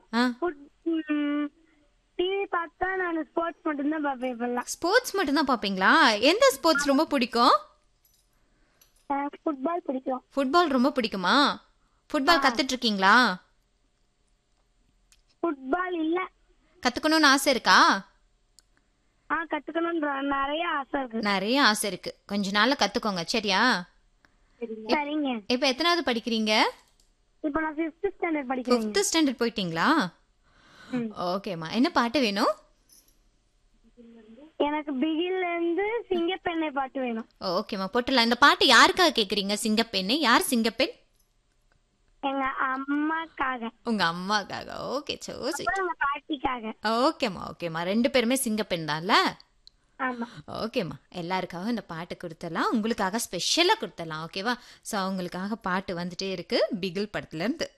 ஆ TV பார்த்தா நான் sports மட்டும்தான் பார்ப்பேன் இப்பெல்லாம் ஸ்போர்ட்ஸ் மட்டும்தான் பார்ப்பீங்களா எந்த ஸ்போர்ட்ஸ் ரொம்ப பிடிக்கும் எனக்கு ஃபுட்பால் பிடிக்கும் ஃபுட்பால் ரொம்ப பிடிக்குமா ஃபுட்பால் கத்துட்டு இருக்கீங்களா ஃபுட்பால் இல்ல கத்துக்கணும்னு ஆசை இருக்கா ஆ கத்துக்கணும்ன்ற நிறைய ஆசை இருக்கு நிறைய ஆசை இருக்கு கொஞ்ச நாள்ல கத்துக்கோங்க சரியா சரிங்க இப்ப எத்தனாவது படிக்கிறீங்க இப்போ நான் ஃபிஃப்த் ஸ்டாண்டர்ட் படிக்கிறேன் ஃபிஃப்த் ஸ்டாண்டர்ட் போயிட்டீங்களா ம். ஓகேம்மா என்ன பாட்டு வேணும் எனக்கு பிகில்ல இருந்து சிங்கப்பெண்ணை பாட்டு வேணும் ஓகேம்மா போட்டுடலாம் இந்த பாட்டு யாருக்காக கேக்குறீங்க சிங்கப்பெண்ணு யார் சிங்கப்பெண் எங்க அம்மாக்காக உங்க அம்மாக்காக ஓகே சோ அப்புறம் எங்க பாட்டிக்காக ஓகேம்மா ஓகேம்மா ரெண்டு பேருமே சிங்கப்பெண் தான்ல ஆமா ஓகேம்மா எல்லாருக்காகவும் இந்த பாட்டு கொடுத்துடலாம் உங்களுக்காக ஸ்பெஷலாக கொடுத்துடலாம் ஓகேவா ஸோ அவங்களுக்காக பாட்டு வந்துட்டே இருக்கு பிகில் படத்துல இருந்து